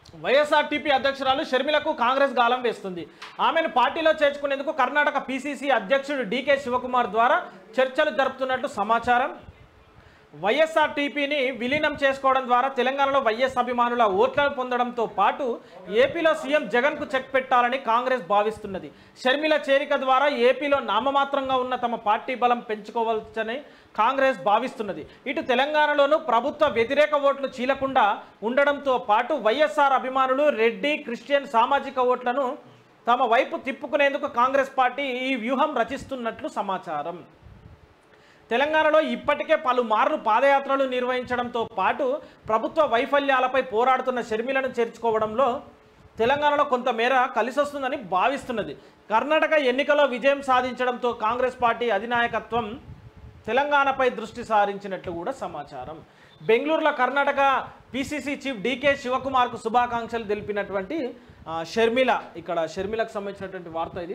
YSRTP అధ్యక్షురాలు షర్మిలకు కాంగ్రెస్ గాలం వేస్తుంది ఆమెను పార్టీలో చేర్చుకునేందుకు కర్ణాటక పీసీసీ అధ్యక్షుడు డీకే శివకుమార్ ద్వారా చర్చలు జరుపుతున్నట్లు సమాచారం వైఎస్ఆర్టీపీని విలీనం చేసుకోవడం ద్వారా తెలంగాణలో వైఎస్ అభిమానుల ఓట్లను పొందడంతో పాటు ఏపీలో సీఎం జగన్కు చెక్ పెట్టాలని కాంగ్రెస్ భావిస్తున్నది షర్మిల చేరిక ద్వారా ఏపీలో నామమాత్రంగా ఉన్న తమ పార్టీ బలం పెంచుకోవచ్చని కాంగ్రెస్ భావిస్తున్నది ఇటు తెలంగాణలోనూ ప్రభుత్వ వ్యతిరేక ఓట్లు చీలకుండా ఉండడంతో పాటు వైఎస్ఆర్ అభిమానులు రెడ్డి క్రిస్టియన్ సామాజిక ఓట్లను తమ వైపు తిప్పుకునేందుకు కాంగ్రెస్ పార్టీ ఈ వ్యూహం రచిస్తున్నట్లు సమాచారం తెలంగాణలో ఇప్పటికే పలుమార్లు పాదయాత్రలు నిర్వహించడంతో పాటు ప్రభుత్వ వైఫల్యాలపై పోరాడుతున్న షర్మిలను చేర్చుకోవడంలో తెలంగాణలో కొంతమేర కలిసొస్తుందని భావిస్తున్నది కర్ణాటక ఎన్నికలో విజయం సాధించడంతో కాంగ్రెస్ పార్టీ అధినాయకత్వం తెలంగాణపై దృష్టి సారించినట్లు కూడా సమాచారం బెంగళూరులో కర్ణాటక పిసిసి చీఫ్ డీకే శివకుమార్కు శుభాకాంక్షలు తెలిపినటువంటి ఆ, షర్మిల ఇక్కడ షర్మిలకు సంబంధించినటువంటి వార్త ఇది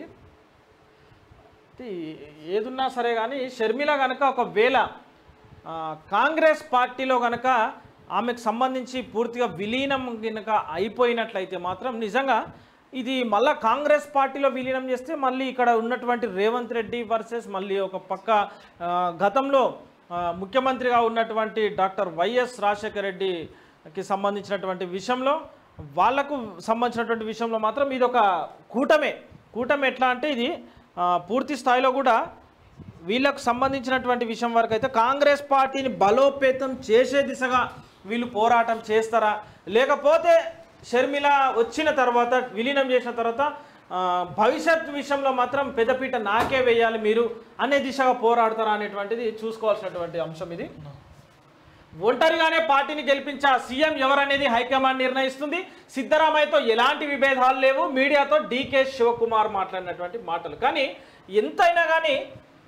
అయితే ఏదున్నా సరే కానీ షర్మిల కనుక ఒకవేళ ఆ, కాంగ్రెస్ పార్టీలో కనుక ఆమెకు సంబంధించి పూర్తిగా విలీనం కనుక అయిపోయినట్లయితే మాత్రం నిజంగా ఇది మళ్ళా కాంగ్రెస్ పార్టీలో విలీనం చేస్తే మళ్ళీ ఇక్కడ ఉన్నటువంటి రేవంత్ రెడ్డి వర్సెస్ మళ్ళీ ఒక పక్క ఆ, గతంలో ఆ, ముఖ్యమంత్రిగా ఉన్నటువంటి డాక్టర్ వైఎస్ రాజశేఖర రెడ్డికి సంబంధించినటువంటి విషయంలో వాళ్లకు సంబంధించినటువంటి విషయంలో మాత్రం ఇది ఒక కూటమే కూటమి ఎట్లా అంటే ఇది ఆ, పూర్తి స్థాయిలో కూడా వీళ్ళకు సంబంధించినటువంటి విషయం వరకు అయితే కాంగ్రెస్ పార్టీని బలోపేతం చేసే దిశగా వీళ్ళు పోరాటం చేస్తారా లేకపోతే షర్మిల వచ్చిన తర్వాత విలీనం చేసిన తర్వాత ఆ, భవిష్యత్ విషయంలో మాత్రం పెద్దపీట నాకే వేయాలి మీరు అనే దిశగా పోరాడతారా అనేటువంటిది చూసుకోవాల్సినటువంటి అంశం ఇది ఒంటరిగానే పార్టీని గెలిపించా సీఎం ఎవరనేది హైకమాండ్ నిర్ణయిస్తుంది సిద్ధరామయ్యతో ఎలాంటి విభేదాలు లేవు మీడియాతో డీకే శివకుమార్ మాట్లాడినటువంటి మాటలు కానీ ఎంతైనా కానీ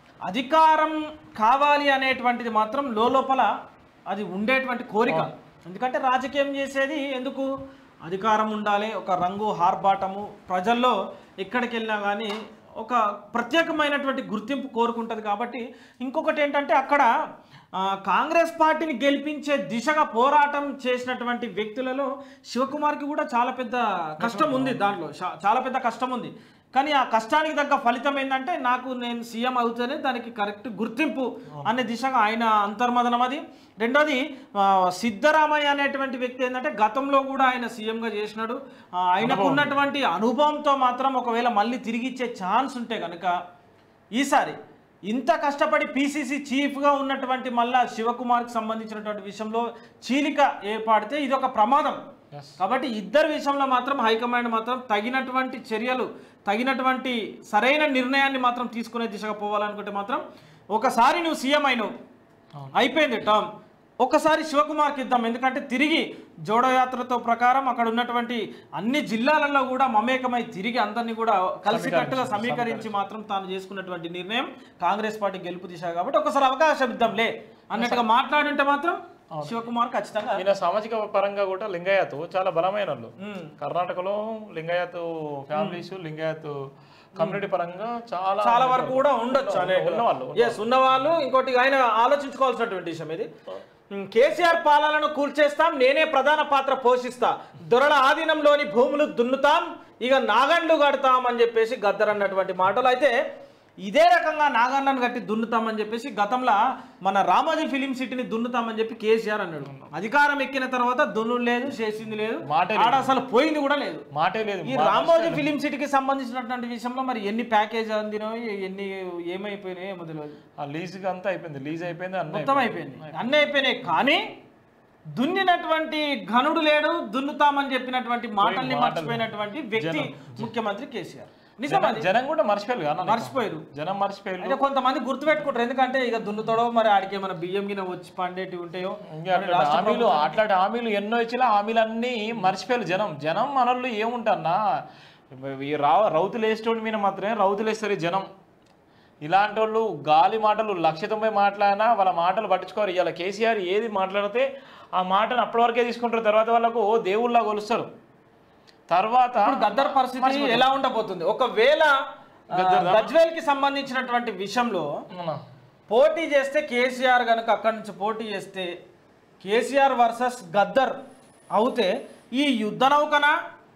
అధికారం కావాలి అనేటువంటిది మాత్రం లోపల అది ఉండేటువంటి కోరిక ఎందుకంటే రాజకీయం చేసేది ఎందుకు అధికారం ఉండాలి ఒక రంగు హార్బాటము ప్రజల్లో ఎక్కడికి వెళ్ళినా కానీ ఒక ప్రత్యేకమైనటువంటి గుర్తింపు కోరుకుంటుంది కాబట్టి ఇంకొకటి ఏంటంటే అక్కడ ఆ, కాంగ్రెస్ పార్టీని గెలిపించే దిశగా పోరాటం చేసినటువంటి వ్యక్తులలో శివకుమార్కి కూడా చాలా పెద్ద కష్టం ఉంది దాంట్లో చా- చాలా పెద్ద కష్టం ఉంది కానీ ఆ కష్టానికి తగ్గ ఫలితం ఏంటంటే నాకు నేను సీఎం అవుతేనే దానికి కరెక్ట్ గుర్తింపు అనే దిశగా ఆయన అంతర్మదనం అది రెండోది ఆ, సిద్ధరామయ్య అనేటువంటి వ్యక్తి ఏంటంటే గతంలో కూడా ఆయన సీఎంగా చేసినాడు ఆ, ఆయనకు ఉన్నటువంటి అనుభవంతో మాత్రం ఒకవేళ మళ్ళీ తిరిగి ఇచ్చే ఛాన్స్ ఉంటే కనుక ఈసారి ఇంత కష్టపడి పీసీసీ చీఫ్గా ఉన్నటువంటి మళ్ళా శివకుమార్కి సంబంధించినటువంటి విషయంలో చీలిక ఏర్పడితే ఇది ఒక ప్రమాదం కాబట్టి ఇద్దరి విషయంలో మాత్రం హైకమాండ్ మాత్రం తగినటువంటి చర్యలు తగినటువంటి సరైన నిర్ణయాన్ని మాత్రం తీసుకునే దిశగా పోవాలనుకుంటే మాత్రం ఒకసారి నువ్వు సీఎం అయినావు అయిపోయింది టర్మ్ ఒక్కసారి శివకుమార్కి ఇద్దాం ఎందుకంటే తిరిగి జోడయాత్రతో ప్రకారం అక్కడ ఉన్నటువంటి అన్ని జిల్లాలలో కూడా మమేకమై తిరిగి అందరినీ కూడా కలిసికట్టుగా సమీకరించి మాత్రం తాను చేసుకున్నటువంటి నిర్ణయం కాంగ్రెస్ పార్టీ గెలుపు దిశ కాబట్టి ఒకసారి అవకాశం ఇద్దాంలే అన్నట్టుగా మాట్లాడుంటే మాత్రం శివకుమార్ ఖచ్చితంగా ఈయన సామాజిక పరంగా కూడా లింగాయత్ చాలా బలమైన వాళ్ళు ఉమ్, కర్ణాటకలో లింగాయత్ ఫ్యామిలీస్ లింగాయత్ కమ్యూనిటీ పరంగా చాలా చాలా వరకు కూడా ఉండొచ్చు అనే ఉన్నవాళ్ళు ఎస్ ఉన్నవాళ్ళు ఇంకోటి ఆయన ఆలోచించుకోవాల్సినటువంటి విషయం ఇది ఉమ్, కేసీఆర్ పాలనను కూల్చేస్తాం నేనే ప్రధాన పాత్ర పోషిస్తా దొరల ఆధీనంలోని భూములు దున్నుతాం ఇక నాగండ్లు కడతాం అని చెప్పేసి గద్దర్ అన్నటువంటి మాటలు అయితే ఇదే రకంగా నాగండ్లను కట్టి దున్నుతామని చెప్పేసి గతంలో మన రామోజీ ఫిలిం సిటీని దున్నుతామని చెప్పి కేసీఆర్ అన్నాడు అధికారం ఎక్కిన తర్వాత దున్ను లేదు చేసింది లేదు మాటే ఆడ అసలు పోయింది కూడా లేదు మాటే లేదు ఈ రామోజీ ఫిలిం సిటీకి సంబంధించినటువంటి విషయంలో మరి ఎన్ని ప్యాకేజ్ అందినో ఎన్ని ఏమైపోయినాయో ఏమో తెలియదు ఆ లీజ్ అంతా అయిపోయింది లీజ్ అయిపోయింది అన్నీ మొత్తం అయిపోయింది అన్నీ అయిపోయినాయి కానీ దున్నినటువంటి ఘనుడు లేడు దున్నుతామని చెప్పినటువంటి మాటల్ని మర్చిపోయినటువంటి వ్యక్తి ముఖ్యమంత్రి కేసీఆర్ నిజం జనం- జనం కూడా మర్చిపోయారు కదా అన్న? మర్చిపోయారు జనం మర్చిపోయారు అయితే కొంతమంది గుర్తుపెట్టుకుంటారు ఎందుకంటే ఇక దున్నుతాడో మరి ఆడికి ఏమైనా బియ్యం గిన వచ్చి పండేటివి ఉంటాయో ఇంకా అట్లా హామీలు అట్లాంటి హామీలు ఎన్నో ఇచ్చినా హామీలన్నీ మర్చిపోయారు జనం జనం మనోళ్ళు ఏముంటన్నా ఈ రా రౌతులు వేసేటోడి మీద మాత్రమే రౌతులు వేస్తారు ఈ జనం ఇలాంటి వాళ్ళు గాలి మాటలు లక్ష తొంభై మాట్లాడినా వాళ్ళ మాటలు పట్టించుకోరు ఇవాళ కేసీఆర్ ఏది మాట్లాడితే ఆ మాటను అప్పటి వరకే తీసుకుంటారు తర్వాత వాళ్ళకు దేవుళ్ళ కొలుస్తారు తర్వాత ఇప్పుడు గద్దర్ పరిస్థితి ఎలా ఉండబోతుంది ఒకవేళ గజ్వేల్ కి సంబంధించినటువంటి విషయంలో అవునా? పోటీ చేస్తే కేసీఆర్ కనుక అక్కడి నుంచి పోటీ చేస్తే కేసీఆర్ వర్సెస్ గద్దర్ అవుతే ఈ యుద్ధ నౌకన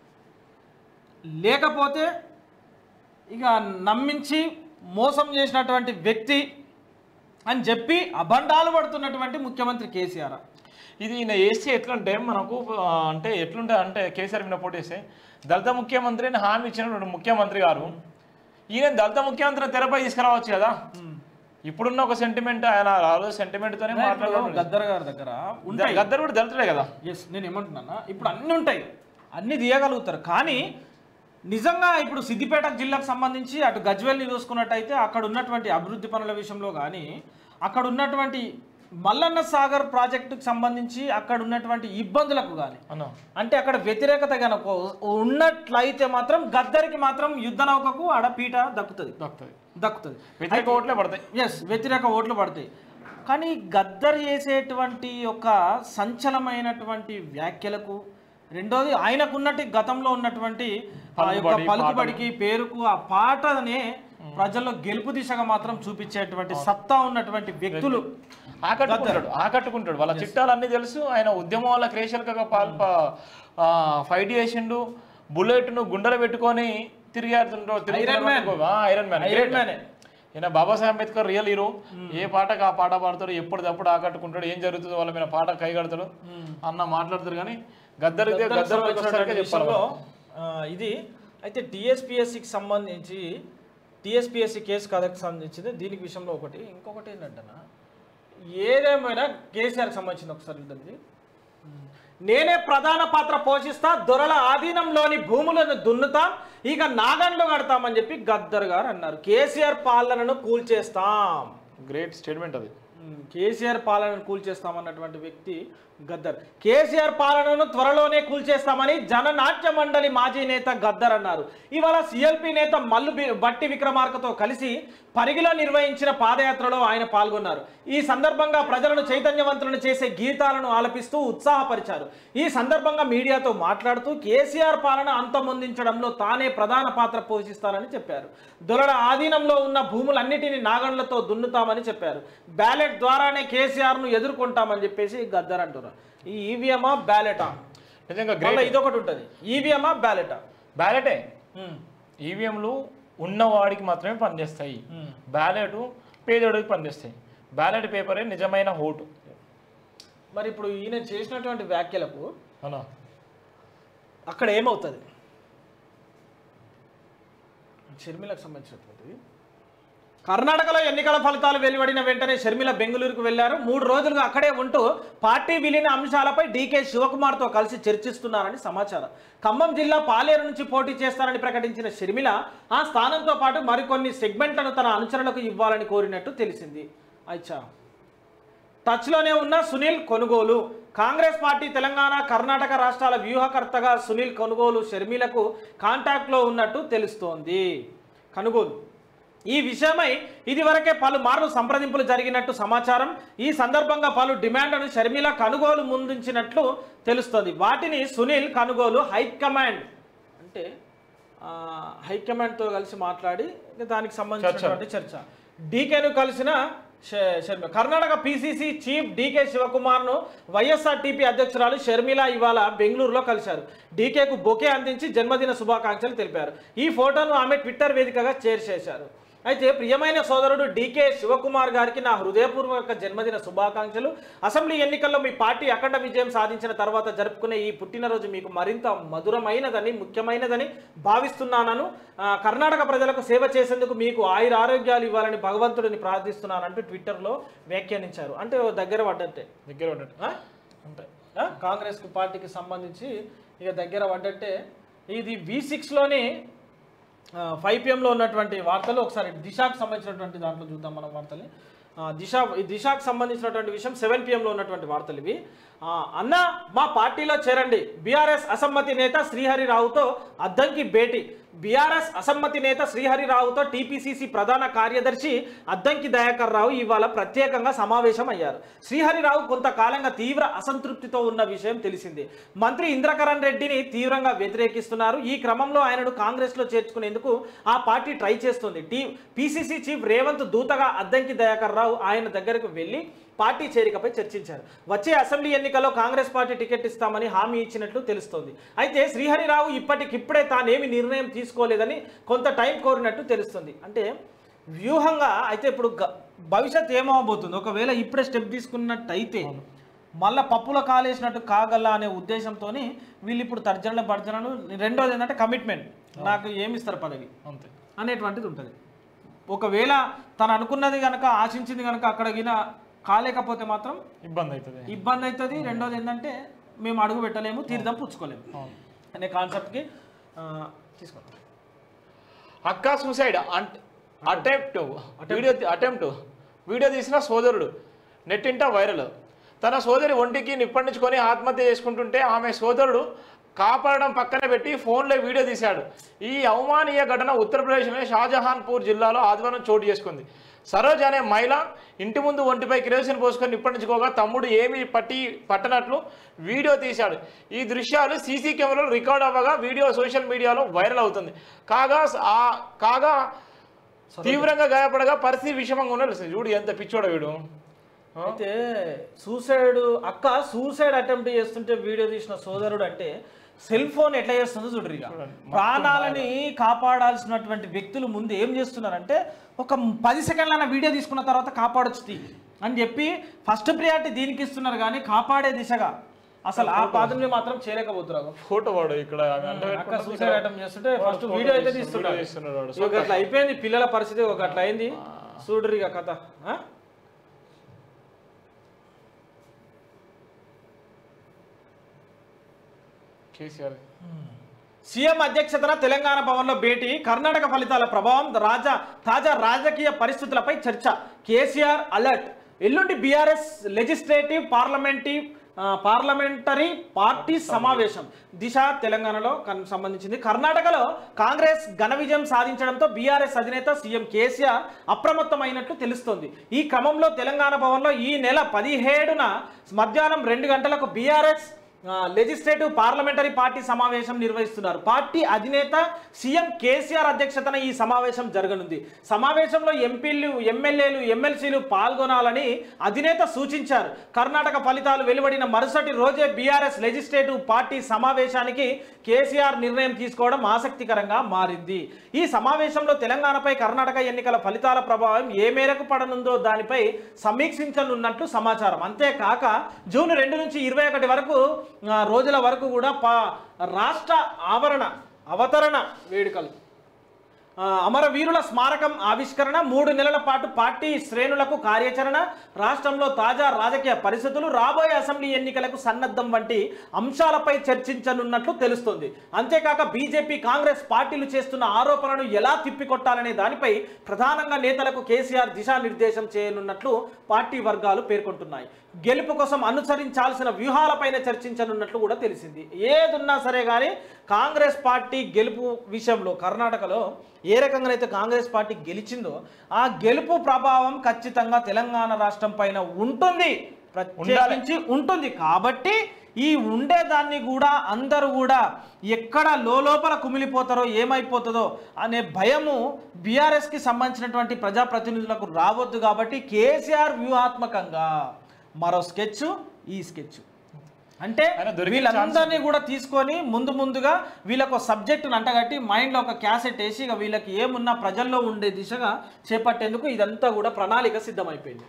లేకపోతే ఇక నమ్మించి మోసం చేసినటువంటి వ్యక్తి అని చెప్పి అబండాలు పడుతున్నటువంటి ముఖ్యమంత్రి కేసీఆర్ ఇది ఈయన వేస్తే ఎట్లంటే మనకు ఆ, అంటే ఎట్లుంటే అంటే కేసీఆర్ మీద పోటీ వేస్తే దళిత ముఖ్యమంత్రి అని హామీ ఇచ్చినటువంటి ముఖ్యమంత్రి గారు ఈయన దళిత ముఖ్యమంత్రి తెరపై తీసుకురావచ్చు కదా ఇప్పుడున్న ఒక సెంటిమెంట్ ఆయన ఆ రోజు సెంటిమెంట్ తోనే మాట్లాడారు గద్దర్ గారి దగ్గర ఉంటాయి గద్దరు కూడా దళితుడే కదా ఎస్ నేను ఏమంటున్నా ఇప్పుడు అన్నీ ఉంటాయి అన్నీ తీయగలుగుతారు కానీ నిజంగా ఇప్పుడు సిద్దిపేట జిల్లాకు సంబంధించి అటు గజ్వెల్ని చూసుకున్నట్టయితే అక్కడ ఉన్నటువంటి అభివృద్ధి పనుల విషయంలో కానీ అక్కడ ఉన్నటువంటి మల్లన్న సాగర్ ప్రాజెక్టుకు సంబంధించి అక్కడ ఉన్నటువంటి ఇబ్బందులకు కానీ అన్న అంటే అక్కడ వ్యతిరేకత కనుక ఉన్నట్లయితే మాత్రం గద్దరికి మాత్రం యుద్ధ నౌకకు ఆడ పీట దక్కుతుంది దక్కుతుంది దక్కుతుంది వ్యతిరేక ఓట్లే పడతాయి ఎస్ వ్యతిరేక ఓట్లు పడతాయి కానీ గద్దర్ చేసేటువంటి ఒక సంచలమైనటువంటి వ్యాఖ్యలకు రెండోది ఆయనకున్నట్టు గతంలో ఉన్నటువంటి ఆ యొక్క పలుకుబడి, పలుకుబడికి పేరుకు ఆ పాటనే ప్రజల్లో గెలుపు దిశగా మాత్రం చూపించేటువంటి సత్తా ఉన్నటువంటి వ్యక్తులు ఆకట్టుకుంటాడు ఆకట్టుకుంటాడు వాళ్ళ చిట్టాలు అన్నీ తెలుసు ఆయన ఉద్యమాల క్రేషల్గా పాల్ప ఫైట్ చేసిండు బుల్లెట్ను గుండెలు పెట్టుకొని తిరిగాడుతుంటాడు Iron Man. Iron man iron మ్యానే. ఈయన బాబాసాహెబ్ అంబేద్కర్ రియల్ హీరో ఏ పాటకు ఆ పాట పాడతాడు ఎప్పటిదప్పుడు ఆకట్టుకుంటాడు ఏం జరుగుతుందో వాళ్ళ మీద పాట కైగడతాడు అన్న మాట్లాడతారు కానీ గద్దరు ఇదే గద్దర్ గద్దరు సంబంధించినటువంటి చెప్పాలి విషయంలో, ఆ, ఇది అయితే టీఎస్పిఎస్సికి సంబంధించి టీఎస్పిఎస్సి కేసు కథకు సంబంధించింది దీనికి విషయంలో ఒకటి ఇంకొకటి ఏంటంటే ఏదేమైనా కేసీఆర్కి సంబంధించింది ఒకసారి ఉంటుంది నేనే ప్రధాన పాత్ర పోషిస్తా దొరల ఆధీనంలోని భూములను దున్నుతాం ఇక నాగన్లు కడతామని చెప్పి గద్దర్ గారు అన్నారు కేసీఆర్ పాలనను కూల్చేస్తాం గ్రేట్ స్టేట్మెంట్ అది ఉమ్, కేసీఆర్ పాలనను కూల్చేస్తామన్నటువంటి వ్యక్తి గద్దర్ కేసీఆర్ పాలనను త్వరలోనే కూల్చేస్తామని జననాట్య మండలి మాజీ నేత గద్దర్ అన్నారు ఇవాళ సిఎల్పి నేత మల్లు బి- బట్టి విక్రమార్కతో కలిసి పరిగిలో నిర్వహించిన పాదయాత్రలో ఆయన పాల్గొన్నారు ఈ సందర్భంగా ప్రజలను చైతన్యవంతులను చేసే గీతాలను ఆలపిస్తూ ఉత్సాహపరిచారు ఈ సందర్భంగా మీడియాతో మాట్లాడుతూ కేసీఆర్ పాలన అంతమొందించడంలో తానే ప్రధాన పాత్ర పోషిస్తానని చెప్పారు దొరల ఆధీనంలో ఉన్న భూములన్నిటిని నాగండ్లతో దున్నుతామని చెప్పారు బ్యాలెట్ ద్వారానే కేసీఆర్ను ఎదుర్కొంటామని చెప్పేసి గద్దర్ అంటున్నారు ఈ ఈవీఎమా బ్యాలెటా నిజంగా మళ్ళీ గ్రేట్ ఇదొకటి ఉంటుంది ఈవీఎమా బ్యాలెటా బ్యాలెటే ఈవీఎంలు ఉన్నవాడికి మాత్రమే పనిచేస్తాయి బ్యాలెట్ పేదోడికి పనిచేస్తాయి బ్యాలెట్ పేపరే నిజమైన ఓటు మరి ఇప్పుడు ఈయన చేసినటువంటి వ్యాఖ్యలకు అవునా అక్కడ ఏమవుతుంది షర్మిలకు సంబంధించినటువంటిది కర్ణాటకలో ఎన్నికల ఫలితాలు వెలువడిన వెంటనే షర్మిల బెంగళూరుకు వెళ్లారు మూడు రోజులుగా అక్కడే ఉంటూ పార్టీ విలీన అంశాలపై డీకే శివకుమార్తో కలిసి చర్చిస్తున్నారని సమాచారం ఖమ్మం జిల్లా పాలేరు నుంచి పోటీ చేస్తారని ప్రకటించిన షర్మిల ఆ స్థానంతో పాటు మరికొన్ని సెగ్మెంట్లను తన అనుచరులకు ఇవ్వాలని కోరినట్టు తెలిసింది అచ్చా టచ్లోనే ఉన్న సునీల్ కొనుగోలు కాంగ్రెస్ పార్టీ తెలంగాణ కర్ణాటక రాష్ట్రాల వ్యూహకర్తగా సునీల్ కొనుగోలు షర్మిలకు కాంటాక్ట్లో ఉన్నట్టు తెలుస్తోంది కొనుగోలు ఈ విషయమై ఇదివరకే పలుమార్లు సంప్రదింపులు జరిగినట్టు సమాచారం ఈ సందర్భంగా పలు డిమాండ్లను షర్మిల కొనుగోలు ముందుంచినట్లు తెలుస్తోంది వాటిని సునీల్ కొనుగోలు హైకమాండ్ అంటే ఆ, హైకమాండ్తో కలిసి మాట్లాడి ఇక దానికి సంబంధించినటువంటి చర్చ డీకేను కలిసిన ష- Sharmila Karnataka PCC chief DK శివకుమార్ను వైఎస్ఆర్టీపీ అధ్యక్షురాలు షర్మిల ఇవాళ బెంగళూరులో కలిశారు డీకేకు బొకే అందించి జన్మదిన శుభాకాంక్షలు తెలిపారు ఈ ఫోటోను ఆమె ట్విట్టర్ వేదికగా షేర్ చేశారు అయితే ప్రియమైన సోదరుడు డీకే శివకుమార్ గారికి నా హృదయపూర్వక జన్మదిన శుభాకాంక్షలు అసెంబ్లీ ఎన్నికల్లో మీ పార్టీ అఖండ విజయం సాధించిన తర్వాత జరుపుకునే ఈ పుట్టినరోజు మీకు మరింత మధురమైనదని ముఖ్యమైనదని భావిస్తున్నానను ఆ, కర్ణాటక ప్రజలకు సేవ చేసేందుకు మీకు ఆయుర ఆరోగ్యాలు ఇవ్వాలని భగవంతుడిని ప్రార్థిస్తున్నానంటూ ట్విట్టర్లో వ్యాఖ్యానించారు అంటే ఓ దగ్గర పడ్డట్టే దగ్గర ఉన్నట్టు ఆ? అంటే ఆ? కాంగ్రెస్ పార్టీకి సంబంధించి ఇక దగ్గర పడ్డట్టే ఇది వి సిక్స్లోని ఫైవ్ పిఎంలో ఉన్నటువంటి వార్తలు ఒకసారి దిశకు సంబంధించినటువంటి దాంట్లో చూద్దాం మనం వార్తల్ని ఆ, దిశ ఈ దిశకు సంబంధించినటువంటి విషయం సెవెన్ పిఎంలో ఉన్నటువంటి వార్తలు ఇవి ఆ, అన్న మా పార్టీలో చేరండి బీఆర్ఎస్ అసమ్మతి నేత శ్రీహరి రావుతో అద్దంకి భేటీ బీఆర్ఎస్ అసమ్మతి నేత శ్రీహరి రావుతో టీపీసీసీ ప్రధాన కార్యదర్శి అద్దంకి దయాకర్ రావు ఇవాళ ప్రత్యేకంగా సమావేశం అయ్యారు శ్రీహరి రావు కొంతకాలంగా తీవ్ర అసంతృప్తితో ఉన్న విషయం తెలిసింది మంత్రి ఇంద్రకరణ్ రెడ్డిని తీవ్రంగా వ్యతిరేకిస్తున్నారు ఈ క్రమంలో ఆయనను కాంగ్రెస్లో చేర్చుకునేందుకు ఆ పార్టీ ట్రై చేస్తుంది టీ పీసీసీ చీఫ్ రేవంత్ దూతగా అద్దంకి దయాకర్ రావు ఆయన దగ్గరకు వెళ్ళి పార్టీ చేరికపై చర్చించారు వచ్చే అసెంబ్లీ ఎన్నికల్లో కాంగ్రెస్ పార్టీ టికెట్ ఇస్తామని హామీ ఇచ్చినట్లు తెలుస్తోంది అయితే శ్రీహరిరావు ఇప్పటికిప్పుడే తానేమి నిర్ణయం తీసుకోలేదని కొంత టైం కోరినట్టు తెలుస్తుంది అంటే వ్యూహంగా అయితే ఇప్పుడు గ- భవిష్యత్ ఏమవబోతుంది ఒకవేళ ఇప్పుడే స్టెప్ తీసుకున్నట్టయితే మళ్ళా పప్పుల కాలేసినట్టు కాగల అనే ఉద్దేశంతో వీళ్ళు ఇప్పుడు తర్జనలు భర్జనలు రెండోది ఏంటంటే కమిట్మెంట్ నాకు ఏమి ఇస్తారు పదవి అంతే అనేటువంటిది ఉంటుంది ఒకవేళ తను అనుకున్నది కనుక ఆశించింది కనుక అక్కడ గిన కాలేకపోతే మాత్రం ఇబ్బంది అవుతుంది ఇబ్బంది అవుతుంది రెండోది ఏంటంటే మేము అడుగు పెట్టలేము తీర్థం పుచ్చుకోలేము అవును అనే కాన్సెప్ట్కి తీసుకోండి అక్క suicide attempt video attempt video తీసిన సోదరుడు నెట్టింట వైరల్ తన సోదరి ఒంటికి నిప్పండించుకొని ఆత్మహత్య చేసుకుంటుంటే ఆమె సోదరుడు కాపాడడం పక్కన పెట్టి ఫోన్లో వీడియో తీశాడు ఈ అవమానీయ ఘటన ఉత్తరప్రదేశ్లోని షాజహాన్పూర్ జిల్లాలో ఆదివారం చోటు చేసుకుంది సరోజ్ అనే మహిళ ఇంటి ముందు ఒంటిపై కిరోసిన్ పోసుకొని నిప్పండించుకోగా తమ్ముడు ఏమీ పట్టి పట్టనట్లు వీడియో తీశాడు ఈ దృశ్యాలు సీసీ కెమెరాలో రికార్డ్ అవ్వగా వీడియో సోషల్ మీడియాలో వైరల్ అవుతుంది కాగా ఆ కాగా తీవ్రంగా గాయపడగా పరిస్థితి విషమంగా ఉండాలి చూడు ఎంత పిచ్చోడ వీడు ఆ? అయితే సూసైడ్ అక్క సూసైడ్ అటెంప్ట్ చేస్తుంటే వీడియో తీసిన సోదరుడు అంటే సెల్ ఫోన్ ఎట్లా చేస్తుందో చూడరు ఇక ప్రాణాలని కాపాడాల్సినటువంటి వ్యక్తులు ముందు ఏం చేస్తున్నారంటే ఒక పది సెకండ్లైనా వీడియో తీసుకున్న తర్వాత కాపాడొచ్చు తీ అని చెప్పి ఫస్ట్ ప్రియారిటీ దీనికి ఇస్తున్నారు కానీ కాపాడే దిశగా అసలు ఆ పాదం మాత్రం చేయలేకపోతున్నారు ఫోటో వాడు ఇక్కడ అంటే అక్క సూసైడ్ అటెంప్ట్ చేస్తుంటే ఫస్ట్ వీడియో అయితే తీస్తున్నాడు వీడియో తీస్తున్నాడు వాడు. ఇక అట్లా అయిపోయింది పిల్లల పరిస్థితి ఒక అట్లా అయింది చూడరు ఇక కథ ఆ? కేసీఆర్ సీఎం అధ్యక్షతన తెలంగాణ భవన్లో భేటీ కర్ణాటక ఫలితాల ప్రభావం రాజా తాజా రాజకీయ పరిస్థితులపై చర్చ కేసీఆర్ అలర్ట్ ఎల్లుండి బీఆర్ఎస్ లెజిస్లేటివ్ పార్లమెంటీ ఆ, పార్లమెంటరీ పార్టీ సమావేశం దిశ తెలంగాణలో కన్- సంబంధించింది కర్ణాటకలో కాంగ్రెస్ ఘన విజయం సాధించడంతో బీఆర్ఎస్ అధినేత సీఎం కేసీఆర్ అప్రమత్తమైనట్లు తెలుస్తోంది ఈ క్రమంలో తెలంగాణ భవన్లో ఈ నెల పదిహేడున మధ్యాహ్నం రెండు గంటలకు బీఆర్ఎస్ ఆ, లెజిస్లేటివ్ పార్లమెంటరీ పార్టీ సమావేశం నిర్వహిస్తున్నారు పార్టీ అధినేత సీఎం కేసీఆర్ అధ్యక్షతన ఈ సమావేశం జరగనుంది సమావేశంలో ఎంపీలు ఎమ్మెల్యేలు ఎమ్మెల్సీలు పాల్గొనాలని అధినేత సూచించారు కర్ణాటక ఫలితాలు వెలువడిన మరుసటి రోజే బీఆర్ఎస్ లెజిస్లేటివ్ పార్టీ సమావేశానికి కేసీఆర్ నిర్ణయం తీసుకోవడం ఆసక్తికరంగా మారింది ఈ సమావేశంలో తెలంగాణపై కర్ణాటక ఎన్నికల ఫలితాల ప్రభావం ఏ మేరకు పడనుందో దానిపై సమీక్షించనున్నట్లు సమాచారం అంతేకాక జూన్ రెండు నుంచి ఇరవై ఒకటి వరకు ఆ, రోజుల వరకు కూడా పా రాష్ట్ర ఆవరణ అవతరణ వేడుకలు ఆ, అమరవీరుల స్మారకం ఆవిష్కరణ మూడు నెలల పాటు పార్టీ శ్రేణులకు కార్యాచరణ రాష్ట్రంలో తాజా రాజకీయ పరిస్థితులు రాబోయే అసెంబ్లీ ఎన్నికలకు సన్నద్ధం వంటి అంశాలపై చర్చించనున్నట్లు తెలుస్తుంది అంతేకాక బీజేపీ కాంగ్రెస్ పార్టీలు చేస్తున్న ఆరోపణలను ఎలా తిప్పికొట్టాలనే దానిపై ప్రధానంగా నేతలకు కేసీఆర్ దిశానిర్దేశం చేయనున్నట్లు పార్టీ వర్గాలు పేర్కొంటున్నాయి గెలుపు కోసం అనుసరించాల్సిన వ్యూహాలపైన చర్చించనున్నట్లు కూడా తెలిసింది ఏదున్నా సరే కానీ కాంగ్రెస్ పార్టీ గెలుపు విషయంలో కర్ణాటకలో ఏ రకంగానైతే కాంగ్రెస్ పార్టీ గెలిచిందో ఆ గెలుపు ప్రభావం ఖచ్చితంగా తెలంగాణ రాష్ట్రం పైన ఉంటుంది ప్రత్యేకించి ఉంటుంది కాబట్టి ఈ ఉండేదాన్ని కూడా అందరూ కూడా ఎక్కడ లోపల కుమిలిపోతారో ఏమైపోతుందో అనే భయము బీఆర్ఎస్కి సంబంధించినటువంటి ప్రజాప్రతినిధులకు రావద్దు కాబట్టి కేసీఆర్ వ్యూహాత్మకంగా మరో స్కెచ్ ఈ స్కెచ్ అంటే ఆయన దొరికే వీళ్ళందరినీ కూడా తీసుకొని ముందు ముందుగా వీళ్ళకు సబ్జెక్టును అంటగట్టి మైండ్లో ఒక క్యాసెట్ వేసి ఇక వీళ్ళకి ఏమున్నా ప్రజల్లో ఉండే దిశగా చేపట్టేందుకు ఇదంతా కూడా ప్రణాళిక సిద్ధమైపోయింది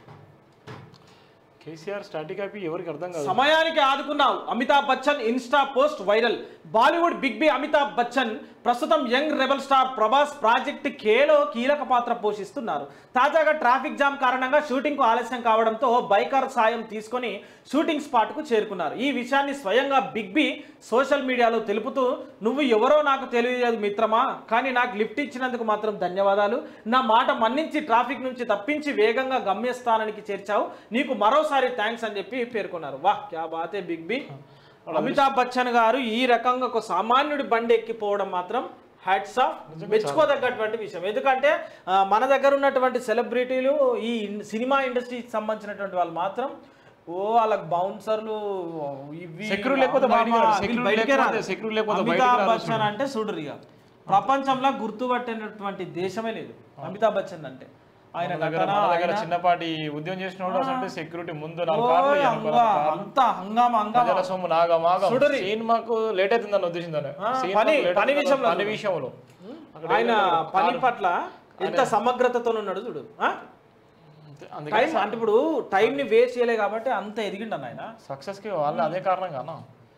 కేసీఆర్ స్టాటిక్ అయిపి ఎవరికి అర్థం కాదు సమయానికి ఆదుకున్నావు Amitabh Bachchan Insta post viral Bollywood big B Amitabh Bachchan ప్రస్తుతం young rebel star Prabhas project కేలో కీలక పాత్ర పోషిస్తున్నారు తాజాగా ట్రాఫిక్ జామ్ కారణంగా షూటింగ్ కు ఆలస్యం కావడంతో బైకర్ సాయం తీసుకొని షూటింగ్ స్పాట్ కు చేరుకున్నారు ఈ విషయాన్ని స్వయంగా బిగ్ బి సోషల్ మీడియాలో తెలుపుతూ నువ్వు ఎవరో నాకు తెలియదు మిత్రమా కానీ నాకు లిఫ్ట్ ఇచ్చినందుకు మాత్రం ధన్యవాదాలు నా మాట మన్నించి ట్రాఫిక్ నుంచి తప్పించి వేగంగా గమ్యస్థానానికి చేర్చావు నీకు మరోసారి థ్యాంక్స్ అని చెప్పి పేర్కొన్నారు వాహ్ క్యా బాతే బిగ్ బి అమితాబ్ బచ్చన్ గారు ఈ రకంగా ఒక సామాన్యుడి బండి ఎక్కిపోవడం మాత్రం హ్యాట్స్ ఆఫ్ మెచ్చుకోదగ్గటువంటి విషయం ఎందుకంటే ఆ, మన దగ్గర ఉన్నటువంటి సెలబ్రిటీలు ఈ ఇన్- సినిమా ఇండస్ట్రీకి సంబంధించినటువంటి వాళ్ళు మాత్రం ఓ వాళ్ళకి బౌన్సర్లు ఇవి Security లేకపోతే బయటికి రారు. వీళ్ళు Security బయటికే లేకపోతే- రారు. security లేకపోతే బయటికి అమితాబ్ రారు బచ్చన్ అంటే చూడరు ఇక ప్రపంచంలో గుర్తుపట్టినటువంటి దేశమే లేదు అమితాబ్ బచ్చన్ అంటే ఆయన మన దగ్గర నటన మన దగ్గర ఆయన- చిన్నపాటి ఉద్యోగం చేసిన వాడు అసలు సెక్యూరిటీ ముందు నాలుగు ఓ, కార్లు వెనకాల అవ్వా, కార్లు. అంతా హంగామా హంగామా ప్రజల సొమ్ము నాగమాగం చూడురి. సినిమాకు లేట్ అవుతుందని ఉద్దేశించాను ఆ, పని- పని విషయంలో పని చూడు. విషయంలో అక్కడ ఆయన ఏదో పని కారు- పట్ల ఎంత సమగ్రతతో ఉన్నాడు చూడు ఆ? అంతే. అందుకే టైం అంటే ఇప్పుడు టైం ని వేస్ట్ చేయలే కాబట్టి అంత ఎదిగిండు ఆయన సక్సెస్ కి వాళ్ళు అదే కారణం కానా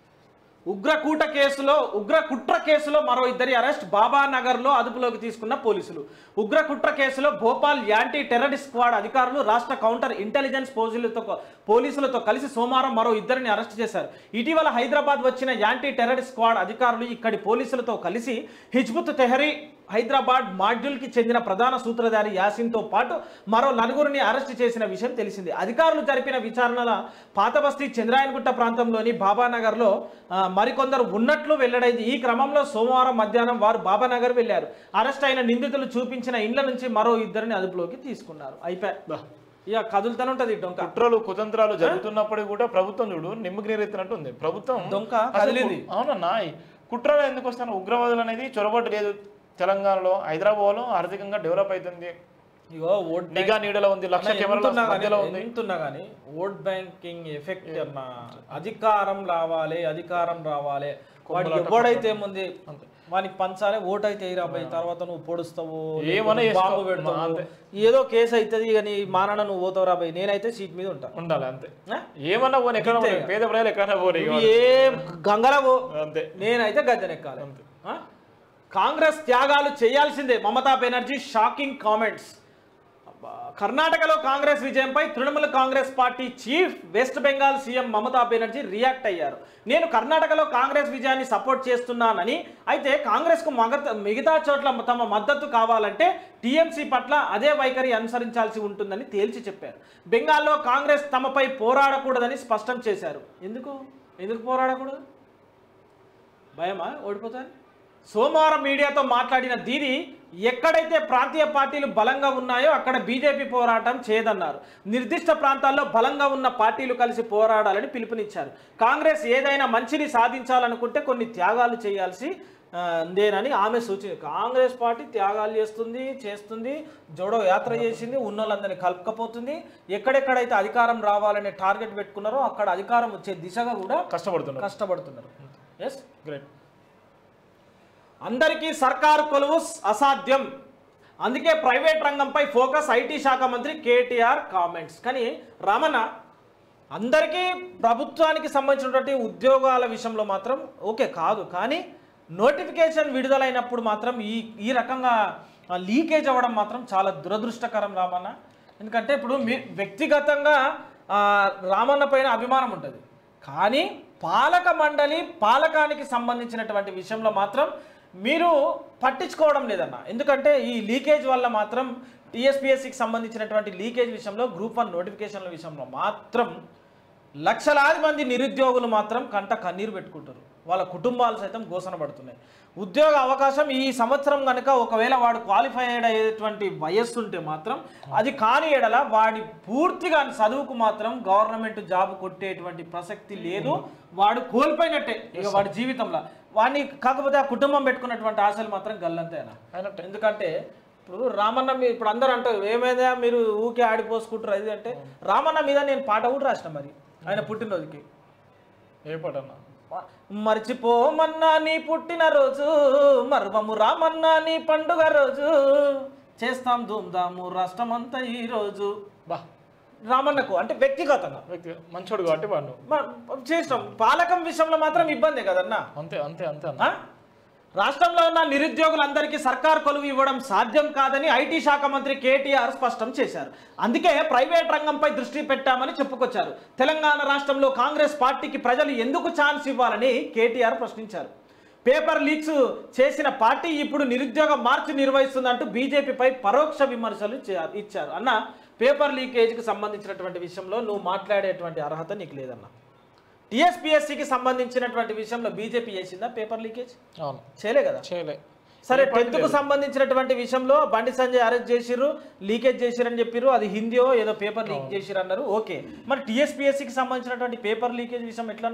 ఉగ్రకూట కేసులో ఉగ్ర కుట్ర కేసులో మరో ఇద్దరి అరెస్ట్ బాబానగర్ లో అదుపులోకి తీసుకున్న పోలీసులు ఉగ్ర కుట్ర కేసులో భోపాల్ యాంటీ టెర్రరిస్ట్ స్క్వాడ్ అధికారులు రాష్ట్ర కౌంటర్ ఇంటెలిజెన్స్ పోలీసులతో పోలీసులతో కలిసి సోమవారం మరో ఇద్దరిని అరెస్ట్ చేశారు ఇటీవల హైదరాబాద్ వచ్చిన యాంటీ టెర్రరిస్ట్ స్క్వాడ్ అధికారులు ఇక్కడి పోలీసులతో కలిసి హిజ్బుత్ తెహరీ హైదరాబాద్ మాడ్యూల్కి చెందిన ప్రధాన సూత్రధారి యాసిన్తో పాటు మరో నలుగురిని అరెస్ట్ చేసిన విషయం తెలిసింది అధికారులు జరిపిన విచారణల పాతబస్తీ చంద్రాయనగుట్ట ప్రాంతంలోని బాబానగర్లో ఆ, మరికొందరు ఉన్నట్లు వెల్లడైంది ఈ క్రమంలో సోమవారం మధ్యాహ్నం వారు బాబానగర్ వెళ్లారు అరెస్ట్ అయిన నిందితులు చూపించిన ఇండ్ల నుంచి మరో ఇద్దరిని అదుపులోకి తీసుకున్నారు అయిపోయి ఇక కదులుతూనే ఉంటుంది డొంక కుట్రలు కుతంత్రాలు జరుగుతున్నప్పటికీ కూడా ప్రభుత్వం చూడు నిమ్మకి నీరెత్తినట్టు ఉంది ప్రభుత్వం డొంక అసలు కదిలింది అవునన్నా ఈ కుట్రలు ఎందుకు వస్తాను ఉగ్రవాదులు అనేది చొరబాటు లేదు తెలంగాణలో హైదరాబాద్ లో ఆర్థికంగా డెవలప్ అవుతుంది ఇగో ఓట్ నిఘా నీడలో ఉంది లక్ష కెమెరాల మధ్యలో ఉంది ఎంతున్నా కానీ ఓట్ బ్యాంకింగ్ ఎఫెక్ట్ అన్న అధికారం రావాలి అధికారం రావాలి వాడు ఎవడైతే ముందు వానికి పంచాలి ఓటు అయితే రాబోయే తర్వాత నువ్వు పొడుస్తావు ఏమన్నా లేకపోతే బాంబు చేసుకో. పెడతావు అంతే. ఏదో కేసు అవుతుంది ఇక నీ మానన నువ్వు పోతావు రాబోయే నేనైతే సీట్ మీద ఉంటా ఉండాలి అంతే ఆ? ఏమన్నా పోనీ ఎక్కడ పోనీ, పేద ప్రజలు ఎక్కడైనా పోనీ ఇక నువ్వు ఏం గంగల పో అంతే నేనైతే గద్దెనెక్కాలి ఆ? కాంగ్రెస్ త్యాగాలు చేయాల్సిందే మమతా బెనర్జీ షాకింగ్ కామెంట్స్ అబ్బా, కర్ణాటకలో కాంగ్రెస్ విజయంపై Trinamool Congress party chief West Bengal CM Mamata Banerjee react అయ్యారు నేను కర్ణాటకలో కాంగ్రెస్ విజయాన్ని సపోర్ట్ చేస్తున్నానని అయితే కాంగ్రెస్కు మగత మిగతా చోట్ల తమ మద్దతు కావాలంటే టీఎంసీ పట్ల అదే వైఖరి అనుసరించాల్సి ఉంటుందని తేల్చి చెప్పారు బెంగాల్లో కాంగ్రెస్ తమపై పోరాడకూడదని స్పష్టం చేశారు ఎందుకు ఎందుకు పోరాడకూడదు భయమా ఓడిపోతాను సోమవారం మీడియాతో మాట్లాడిన దీది ఎక్కడైతే ప్రాంతీయ పార్టీలు బలంగా ఉన్నాయో అక్కడ బీజేపీ పోరాటం చేయదన్నారు నిర్దిష్ట ప్రాంతాల్లో బలంగా ఉన్న పార్టీలు కలిసి పోరాడాలని పిలుపునిచ్చారు కాంగ్రెస్ ఏదైనా మంచిని సాధించాలనుకుంటే కొన్ని త్యాగాలు చేయాల్సి ఆ, దేనని ఆమె సూచన కాంగ్రెస్ పార్టీ త్యాగాలు చేస్తుంది చేస్తుంది జోడో యాత్ర చేసింది ఉన్న వాళ్ళందరినీ కలుపుకపోతుంది ఎక్కడెక్కడైతే అధికారం రావాలనే టార్గెట్ పెట్టుకున్నారో అక్కడ అధికారం వచ్చే దిశగా కూడా కష్టపడుతున్నారు కష్టపడుతున్నారు ఎస్ గ్రేట్ అందరికీ సర్కారు కొలువు అసాధ్యం అందుకే ప్రైవేట్ రంగంపై ఫోకస్ ఐటీ శాఖ మంత్రి కేటీఆర్ కామెంట్స్ కానీ రామన్న అందరికీ ప్రభుత్వానికి సంబంధించినటువంటి ఉద్యోగాల విషయంలో మాత్రం ఓకే కాదు కానీ నోటిఫికేషన్ విడుదలైనప్పుడు మాత్రం ఈ ఈ రకంగా లీకేజ్ అవ్వడం మాత్రం చాలా దురదృష్టకరం రామన్న ఎందుకంటే ఇప్పుడు మీ వ్యక్తిగతంగా ఆ, రామన్న పైన అభిమానం ఉంటుంది కానీ పాలక మండలి పాలకానికి సంబంధించినటువంటి విషయంలో మాత్రం మీరు పట్టించుకోవడం లేదన్న ఎందుకంటే ఈ లీకేజ్ వల్ల మాత్రం టీఎస్పీఎస్సికి సంబంధించినటువంటి లీకేజ్ విషయంలో గ్రూప్ వన్ నోటిఫికేషన్ల విషయంలో మాత్రం లక్షలాది మంది నిరుద్యోగులు మాత్రం కంట కన్నీరు పెట్టుకుంటారు వాళ్ళ కుటుంబాలు సైతం ఘోషణ పడుతున్నాయి ఉద్యోగ అవకాశం ఈ సంవత్సరం కనుక ఒకవేళ వాడు క్వాలిఫై అయ్యేటువంటి వయస్సు ఉంటే మాత్రం అది కాని ఎడల వాడి పూర్తిగా చదువుకు మాత్రం గవర్నమెంట్ జాబ్ కొట్టేటువంటి ప్రసక్తి లేదు వాడు కోల్పోయినట్టే ఇక వాడి జీవితంలో వాడిని కాకపోతే ఆ కుటుంబం పెట్టుకున్నటువంటి ఆశలు మాత్రం గల్లంతేనా అయినట్టే ఎందుకంటే ఇప్పుడు రామన్న మీ ఇప్పుడు అందరూ అంటారు ఏమైందా మీరు ఊకే ఆడిపోసుకుంటారు అది అంటే రామన్న మీద నేను పాట కూడా రాసిన మరి ఆయన పుట్టినరోజుకి ఏ పాట అన్న మర్చిపోమన్నా నీ పుట్టినరోజు మర్వము రామన్నా నీ పండుగ రోజు చేస్తాం ధూమ్ధాము రాష్ట్రమంతా ఈ రోజు బా రామన్నకు అంటే వ్యక్తిగతంగా వ్యక్తి మంచోడు కాబట్టి వాడు మ- చేసినాం పాలకం విషయంలో మాత్రం ఇబ్బందే కదన్నా అంతే అంతే అంతే అన్న ఆ? రాష్ట్రంలో ఉన్న నిరుద్యోగులందరికీ సర్కార్ కొలువు ఇవ్వడం సాధ్యం కాదని ఐటీ శాఖ మంత్రి కేటీఆర్ స్పష్టం చేశారు అందుకే ప్రైవేట్ రంగంపై దృష్టి పెట్టామని చెప్పుకొచ్చారు తెలంగాణ రాష్ట్రంలో కాంగ్రెస్ పార్టీకి ప్రజలు ఎందుకు ఛాన్స్ ఇవ్వాలని కేటీఆర్ ప్రశ్నించారు పేపర్ లీక్స్ చేసిన పార్టీ ఇప్పుడు నిరుద్యోగ మార్చ్ నిర్వహిస్తుందంటూ బీజేపీపై పరోక్ష విమర్శలు చే- ఇచ్చారు అన్న పేపర్ లీకేజ్కి సంబంధించినటువంటి విషయంలో నువ్వు మాట్లాడేటువంటి అర్హత నీకు లేదన్న టీఎస్పీఎస్సికి సంబంధించినటువంటి విషయంలో బీజేపీ చేసిందా పేపర్ లీకేజ్ అవును చేయలే కదా చేయలే సరే టెన్త్ కు సంబంధించినటువంటి విషయంలో బండి సంజయ్ అరెస్ట్ చేసిర్రు లీకేజ్ చేసిరని చెప్పిర్రు అది హిందీయో ఏదో పేపర్ లీక్ చేసిరు అన్నారు ఓకే మరి టీఎస్పీఎస్సికి సంబంధించినటువంటి పేపర్ లీకేజ్ విషయం ఎట్లన్నా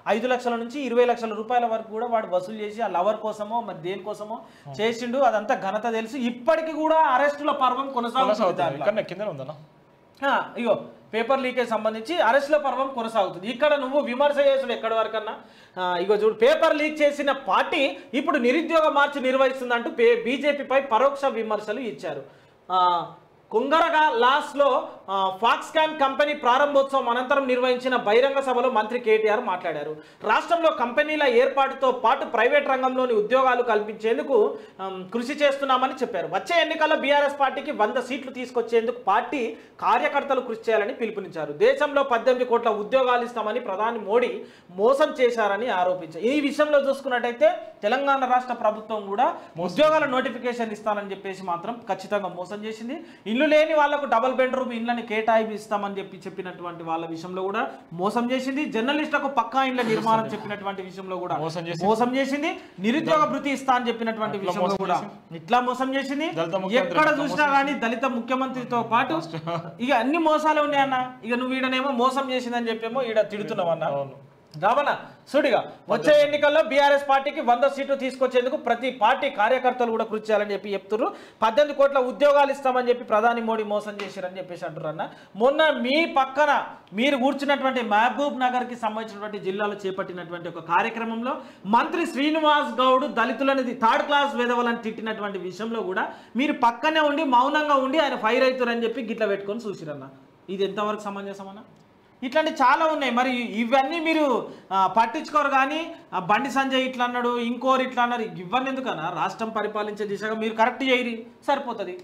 ఐదు లక్షల నుంచి ఇరవై లక్షల రూపాయల వరకు కూడా వాడు వసూలు చేసి ఆ లవర్ కోసమో మరి దేనికోసమో చేసిండు అదంతా ఘనత తెలుసు ఇప్పటికి కూడా అరెస్టుల పర్వం కొనసాగుతుంది కొనసాగుతుంది దాంట్లో. ఇక్కడ కింద ఉందన్న ఆ, ఇగో పేపర్ లీకేజ్ సంబంధించి అరెస్టుల పర్వం కొనసాగుతుంది ఇక్కడ నువ్వు విమర్శ చేసుడు ఎక్కడి వరకన్నా ఆ, ఇగో చూడు పేపర్ లీక్ చేసిన పార్టీ ఇప్పుడు నిరుద్యోగ మార్చి నిర్వహిస్తుందంటూ పే బీజేపీపై పరోక్ష విమర్శలు ఇచ్చారు ఆ, కుంగరగా లాస్లో ఆ, ఫాక్స్కాన్ కంపెనీ ప్రారంభోత్సవం అనంతరం నిర్వహించిన బహిరంగ సభలో మంత్రి కేటీఆర్ మాట్లాడారు రాష్ట్రంలో కంపెనీల ఏర్పాటుతో పాటు ప్రైవేట్ రంగంలోని ఉద్యోగాలు కల్పించేందుకు ఆమ్, కృషి చేస్తున్నామని చెప్పారు వచ్చే ఎన్నికల్లో బీఆర్ఎస్ పార్టీకి వంద సీట్లు తీసుకొచ్చేందుకు పార్టీ కార్యకర్తలు కృషి చేయాలని పిలుపునిచ్చారు దేశంలో పద్దెనిమిది కోట్ల ఉద్యోగాలు ఇస్తామని ప్రధాని మోడీ మోసం చేశారని ఆరోపించారు ఈ విషయంలో చూసుకున్నట్టయితే తెలంగాణ రాష్ట్ర ప్రభుత్వం కూడా ఉద్యోగాల నోటిఫికేషన్ ఇస్తానని చెప్పేసి మాత్రం ఖచ్చితంగా మోసం చేసింది ఇల్లు లేని వాళ్ళకు డబుల్ బెడ్రూమ్ ఇళ్ళని కేటాయింపు ఇస్తామని చెప్పి చెప్పినటువంటి వాళ్ళ విషయంలో కూడా మోసం చేసింది జర్నలిస్టులకు పక్కా ఇళ్ళ నిర్మాణం చెప్పినటువంటి విషయంలో కూడా మోసం చేసింది. మోసం చేసింది నిరుద్యోగ భృతి ఇస్తా అని చెప్పినటువంటి అట్లా విషయంలో మోసం కూడా ఇట్లా మోసం చేసింది దళిత ముఖ్యమంత్రి ఎక్కడ ఇట్లా చూసినా కానీ దళిత ముఖ్యమంత్రితో పాటు ఇక అన్ని మోసాలు ఉన్నాయన్న ఇక నువ్వు ఈడనేమో మోసం చేసిందని చెప్పేమో ఈడ తిడుతున్నావు అన్న అవును రావణ సుడిగా వచ్చే ఎన్నికల్లో బీఆర్ఎస్ పార్టీకి వంద సీట్లు తీసుకొచ్చేందుకు ప్రతి పార్టీ కార్యకర్తలు కూడా కృషి చేయాలని చెప్పి చెప్తున్నారు పద్దెనిమిది కోట్ల ఉద్యోగాలు ఇస్తామని చెప్పి ప్రధాని మోడీ మోసం చేశారని చెప్పేసి అంటారు అన్న మొన్న మీ పక్కన మీరు కూర్చున్నటువంటి మహబూబ్ నగర్కి సంబంధించినటువంటి జిల్లాలో చేపట్టినటువంటి ఒక కార్యక్రమంలో మంత్రి శ్రీనివాస్ గౌడ్ దళితులనేది థర్డ్ క్లాస్ వేదవలని తిట్టినటువంటి విషయంలో కూడా మీరు పక్కనే ఉండి మౌనంగా ఉండి ఆయన ఫైర్ అవుతారని చెప్పి గిట్ల పెట్టుకొని చూసిరన్న ఇది ఎంతవరకు సమంజసం అన్న ఇట్లాంటి చాలా ఉన్నాయి మరి ఇవన్నీ మీరు ఆ, పట్టించుకోరు కానీ ఆ, బండి సంజయ్ ఇట్లా అన్నాడు ఇంకోరు ఇట్లా అన్నారు ఇవన్నీ ఎందుకన్నా రాష్ట్రం పరిపాలించే దిశగా మీరు కరెక్ట్ చేయరి సరిపోతుంది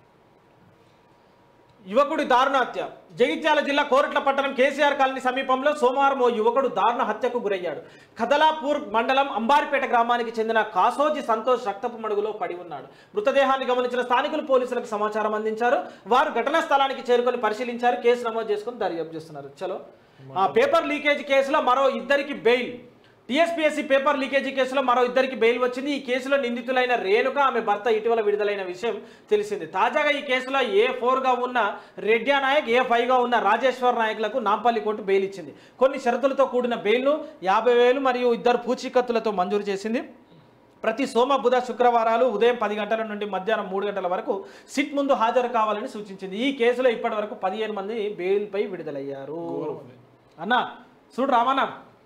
యువకుడి దారుణ హత్య జగిత్యాల జిల్లా కోరట్ల పట్టణం కేసీఆర్ కాలనీ సమీపంలో సోమవారం ఓ యువకుడు దారుణ హత్యకు గురయ్యాడు కదలాపూర్ మండలం అంబారిపేట గ్రామానికి చెందిన కాసోజి సంతోష్ రక్తపు మడుగులో పడి ఉన్నాడు మృతదేహాన్ని గమనించిన స్థానికులు పోలీసులకు సమాచారం అందించారు వారు ఘటనా స్థలానికి చేరుకొని పరిశీలించారు కేసు నమోదు చేసుకుని దర్యాప్తు చేస్తున్నారు చలో ఆ పేపర్ లీకేజ్ కేసులో మరో ఇద్దరికి బెయిల్ టీఎస్పీఎస్సీ పేపర్ లీకేజీ కేసులో మరో ఇద్దరికి బెయిల్ వచ్చింది ఈ కేసులో నిందితులైన రేణుక ఆమె భర్త ఇటీవల విడుదలైన విషయం తెలిసింది తాజాగా ఈ కేసులో ఏ ఫోర్గా ఉన్న రెడ్యా నాయక్ ఏ ఫైవ్గా ఉన్న రాజేశ్వర్ నాయకులకు నాంపల్లి కోర్టు బెయిల్ ఇచ్చింది కొన్ని షరతులతో కూడిన బెయిల్ను యాభై వేలు మరియు ఇద్దరు పూచీకత్తులతో మంజూరు చేసింది ప్రతి సోమ బుధ శుక్రవారాలు ఉదయం పది గంటల నుండి మధ్యాహ్నం మూడు గంటల వరకు సిట్ ముందు హాజరు కావాలని సూచించింది ఈ కేసులో ఇప్పటి వరకు పదిహేను మంది బెయిల్పై విడుదలయ్యారు అన్న చూడు రామన్న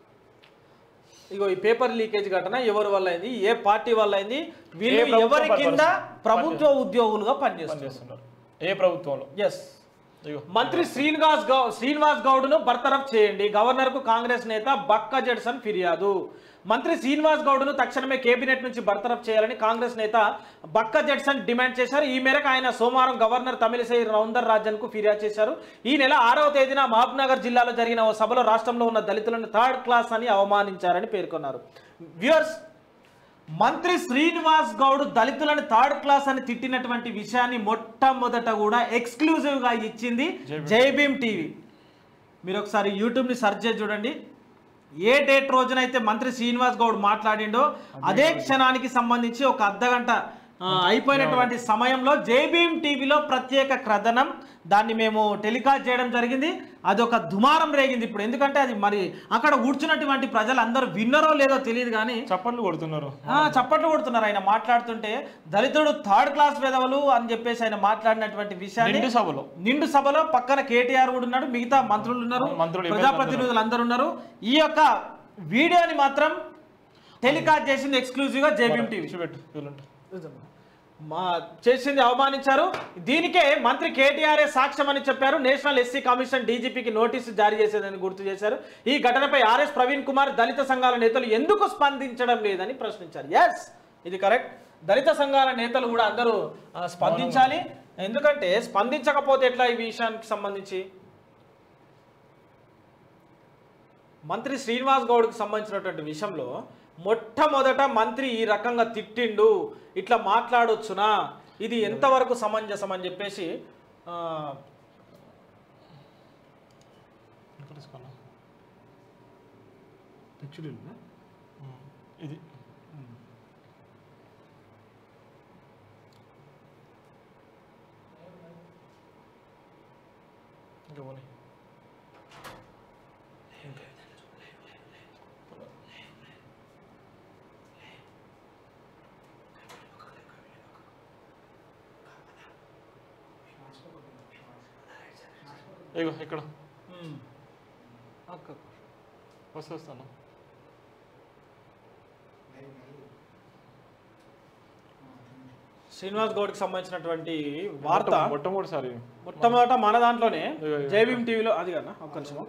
ఇగో ఈ పేపర్ లీకేజ్ ఘటన ఎవరి వల్ల అయింది ఏ పార్టీ వల్ల అయింది వీళ్ళు ప్రభుత్వం ఎవరి కింద పనిచేస్తుంది? ప్రభుత్వ ఉద్యోగులుగా పనిచేస్తారు పనిచేస్తున్నారు ఏ ప్రభుత్వంలో ఎస్ ఇగో మంత్రి శ్రీనివాస్ గౌ శ్రీనివాస్ గౌడ్ను బర్తరఫ్ చేయండి గవర్నర్కు కాంగ్రెస్ నేత బక్క జడ్సన్ ఫిర్యాదు మంత్రి శ్రీనివాస్ గౌడ్ను తక్షణమే కేబినెట్ నుంచి బర్తరఫ్ చేయాలని కాంగ్రెస్ నేత బక్క జడ్సన్ డిమాండ్ చేశారు ఈ మేరకు ఆయన సోమవారం గవర్నర్ తమిళసై రౌందర్ రాజన్కు ఫిర్యాదు చేశారు ఈ నెల ఆరవ తేదీన మహబూబ్నగర్ జిల్లాలో జరిగిన ఓ సభలో రాష్ట్రంలో ఉన్న దళితులను థర్డ్ క్లాస్ అని అవమానించారని పేర్కొన్నారు వ్యూవర్స్ మంత్రి శ్రీనివాస్ గౌడ్ దళితులను థర్డ్ క్లాస్ అని తిట్టినటువంటి విషయాన్ని మొట్టమొదట కూడా ఎక్స్క్లూజివ్ గా ఇచ్చింది జై భీమ్ టీవీ మీరు ఒకసారి యూట్యూబ్ని సెర్చ్ చేసి చూడండి ఏ డేట్ రోజునైతే మంత్రి శ్రీనివాస్ గౌడ్ మాట్లాడిండో అదే క్షణానికి సంబంధించి ఒక అర్ధగంట ఆ, అయిపోయినటువంటి సమయంలో జైభీమ్ టీవీలో ప్రత్యేక కథనం దాన్ని మేము టెలికాస్ట్ చేయడం జరిగింది అది ఒక దుమారం రేగింది ఇప్పుడు ఎందుకంటే అది మరి అక్కడ కూర్చున్నటువంటి ప్రజలందరూ విన్నరో లేదో తెలియదు కానీ చప్పట్లు కొడుతున్నారు ఆ, చప్పట్లు కొడుతున్నారు ఆయన మాట్లాడుతుంటే దళితుడు థర్డ్ క్లాస్ వేదవులు అని చెప్పేసి ఆయన మాట్లాడినటువంటి విషయాన్ని నిండు సభలో నిండు సభలో పక్కన కేటీఆర్ కూడా ఉన్నాడు మిగతా మంత్రులు ఉన్నారు మంత్రులు, ప్రజాప్రతినిధులు అందరూ ఉన్నారు ఈ యొక్క వీడియోని మాత్రం టెలికాస్ట్ చేసింది ఎక్స్క్లూజివ్ గా జేబీఎం టీవీ చూపెట్టు వీళ్ళుంటే. మా చేసింది అవమానించారు దీనికే మంత్రి కేటీఆర్ఏ సాక్ష్యం అని చెప్పారు నేషనల్ ఎస్సీ కమిషన్ డీజీపీకి నోటీసు జారీ చేసేదని గుర్తు చేశారు ఈ ఘటనపై ఆర్ఎస్ ప్రవీణ్ కుమార్ దళిత సంఘాల నేతలు ఎందుకు స్పందించడం లేదని ప్రశ్నించారు ఎస్ ఇది కరెక్ట్ దళిత సంఘాల నేతలు కూడా అందరూ ఆ, స్పందించాలి ఎందుకంటే స్పందించకపోతే ఎట్లా ఈ విషయానికి సంబంధించి మంత్రి శ్రీనివాస్ గౌడ్కి సంబంధించినటువంటి విషయంలో మొట్టమొదట మంత్రి ఈ రకంగా తిట్టిండు ఇట్లా మాట్లాడొచ్చునా ఇది ఎంతవరకు సమంజసం అని చెప్పేసి ఆ, ఇక్కడ తీసుకోనా? ఉమ్, ఇది ఇంకా పోనీ. ఇగో ఇక్కడ ఉమ్. అక్క. వస్తే వస్తాను శ్రీనివాస్ గౌడ్కి సంబంధించినటువంటి వార్త మొట్టమొదటిసారి మొట్టమొదట మన దాంట్లోనే ఇగో, ఇగో. జైభీం టీవీలో అది కదా ఒక్క నిమిషం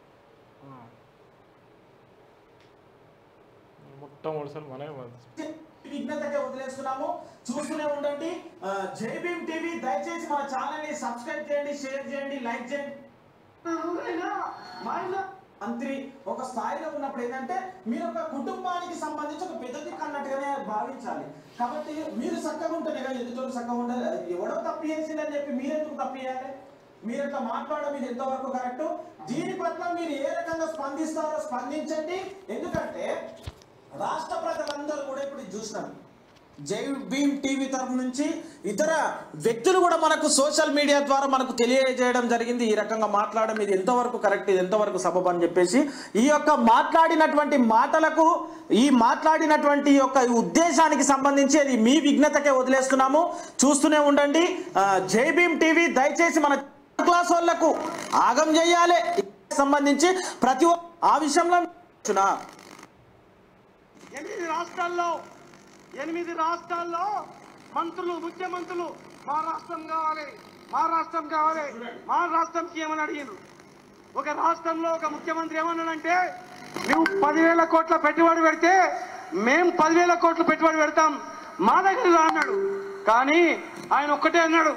మొట్టమొదటిసారి మనమే విఘ్నతగా వదిలేస్తున్నాము చూస్తూనే ఉండండి ఆ, జై భీమ్ టీవీ దయచేసి మన ఛానల్ ని సబ్స్క్రైబ్ చేయండి షేర్ చేయండి లైక్ చేయండి ఎవరైనా మా ఇంట్లో మంత్రి ఒక స్థాయిలో ఉన్నప్పుడు ఏంటంటే మీరు ఒక కుటుంబానికి సంబంధించి ఒక పెద్ద దిక్కు అన్నట్టుగానే భావించాలి కాబట్టి మీరు చక్కగా ఉంటేనే కదా ఎదుటోళ్ళు చక్కగా ఉండాలి ఎవడో తప్పు చేసిందని చెప్పి మీరెందుకు తప్పు చేయాలి మీరు ఇట్లా మాట్లాడడం ఇది ఎంతవరకు కరెక్ట్ దీని పట్ల మీరు ఏ రకంగా స్పందిస్తారో స్పందించండి ఎందుకంటే రాష్ట్ర ప్రజలందరూ కూడా ఇప్పుడు ఇది చూసినారు జై భీమ్ టీవీ తరపు నుంచి ఇతర వ్యక్తులు కూడా మనకు సోషల్ మీడియా ద్వారా మనకు తెలియజేయడం జరిగింది ఈ రకంగా మాట్లాడడం ఇది ఎంతవరకు కరెక్ట్ ఇది ఎంతవరకు సబబు అని చెప్పేసి ఈ యొక్క మాట్లాడినటువంటి మాటలకు ఈ మాట్లాడినటువంటి ఈ యొక్క ఉద్దేశానికి సంబంధించి అది మీ విఘ్నతకే వదిలేస్తున్నాము చూస్తూనే ఉండండి ఆ, జై భీమ్ టీవీ దయచేసి మన క్లాస్ వాళ్ళకు ఆగం చేయాలి సంబంధించి ప్రతి ఒక్క ఆ విషయంలో చూనా ఎనిమిది రాష్ట్రాల్లో ఎనిమిది రాష్ట్రాల్లో మంత్రులు ముఖ్యమంత్రులు మా రాష్ట్రం కావాలి మా రాష్ట్రం కావాలి మా రాష్ట్రం ఏమని అడిగారు ఒక రాష్ట్రంలో ఒక ముఖ్యమంత్రి ఏమన్నాడంటే నువ్వు పదివేల కోట్ల పెట్టుబడి పెడితే మేం పదివేల కోట్ల పెట్టుబడి పెడతాం మా దగ్గర రా అన్నాడు కానీ ఆయన ఒక్కటే అన్నాడు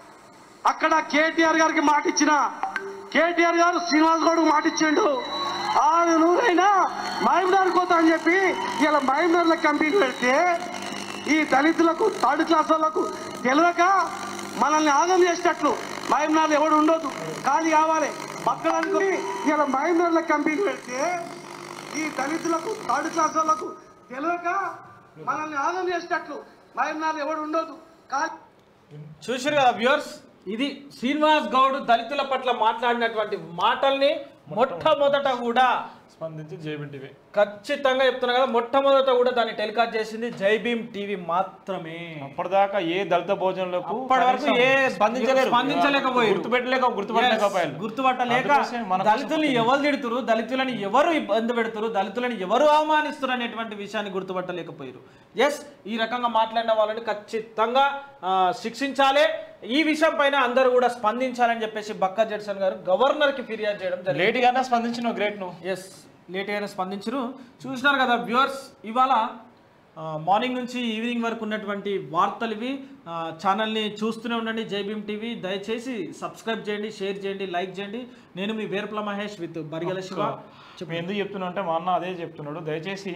అక్కడ కేటీఆర్ గారికి మాట ఇచ్చిన కేటీఆర్ గారు శ్రీనివాస్ గౌడ్ మాట ఇచ్చిండు ఆరు నూరైనా మహబూబ్నగర్ పోతా అని చెప్పి ఇలా మహబూబ్నగర్లో కంపెనీ పెడితే ఈ దళితులకు థర్డ్ క్లాస్ వాళ్ళకు తెలియక మనల్ని ఆగం చేసేటట్లు మహబూబ్నగర్లో ఎవడు ఉండొద్దు ఖాళీ కావాలి పక్కడానికి ఇలా మహబూబ్నగర్లో కంపెనీ పెడితే ఈ దళితులకు థర్డ్ క్లాస్ వాళ్ళకు తెలియక మనల్ని ఆగం చేసేటట్లు మహబూబ్నగర్లో ఎవడు ఉండొద్దు ఖాళీ చూసారు కదా వ్యూవర్స్ ఇది శ్రీనివాస్ గౌడ్ దళితుల పట్ల మాట్లాడినటువంటి మాటల్ని మొట్టమొదట కూడా స్పందించి జేబింటివి ఖచ్చితంగా చెప్తున్నా కదా మొట్టమొదట కూడా దాన్ని టెలికాస్ట్ చేసింది జై భీమ్ టీవీ మాత్రమే అప్పటిదాకా ఏ దళిత భోజనంలోకి అప్పటి వరకు కనీసం ఏ స్పందించలేరు స్పందించలేకపోయారు. గుర్తుపెట్టలేక గుర్తుపట్టలేకపోయారు Yes, గుర్తుపట్టలేక అందుకోసమే మన కోసం దళితుల్ని ఎవరు తిడుతురు దళితులని ఎవరు ఇబ్బంది పెడుతురు దళితులని ఎవరు అవమానిస్తున్నారు అనేటువంటి విషయాన్ని గుర్తుపట్టలేకపోయారు ఎస్ ఈ రకంగా మాట్లాడిన వాళ్ళని ఖచ్చితంగా ఆ, శిక్షించాలి ఈ విషయం పైన అందరూ కూడా స్పందించాలని చెప్పేసి బక్కా జడ్సన్ గారు గవర్నర్ కి ఫిర్యాదు చేయడం జరిగింది లేట్ గానే స్పందించిన గ్రేట్ నువ్వు ఎస్ లేట్గానే స్పందించరు చూసినారు కదా వ్యూవర్స్ ఇవాళ ఆ, మార్నింగ్ నుంచి ఈవినింగ్ వరకు ఉన్నటువంటి వార్తలు ఇవి ఆ, ఛానల్ని చూస్తూనే ఉండండి జైభీమ్ టీవీ దయచేసి సబ్స్క్రైబ్ చేయండి షేర్ చేయండి లైక్ చేయండి నేను మీ వేర్పుల మహేష్ విత్ బరిగల శివ చెప్పు ఎందుకు చెప్తున్నా అంటే మా అన్న అదే చెప్తున్నాడు దయచేసి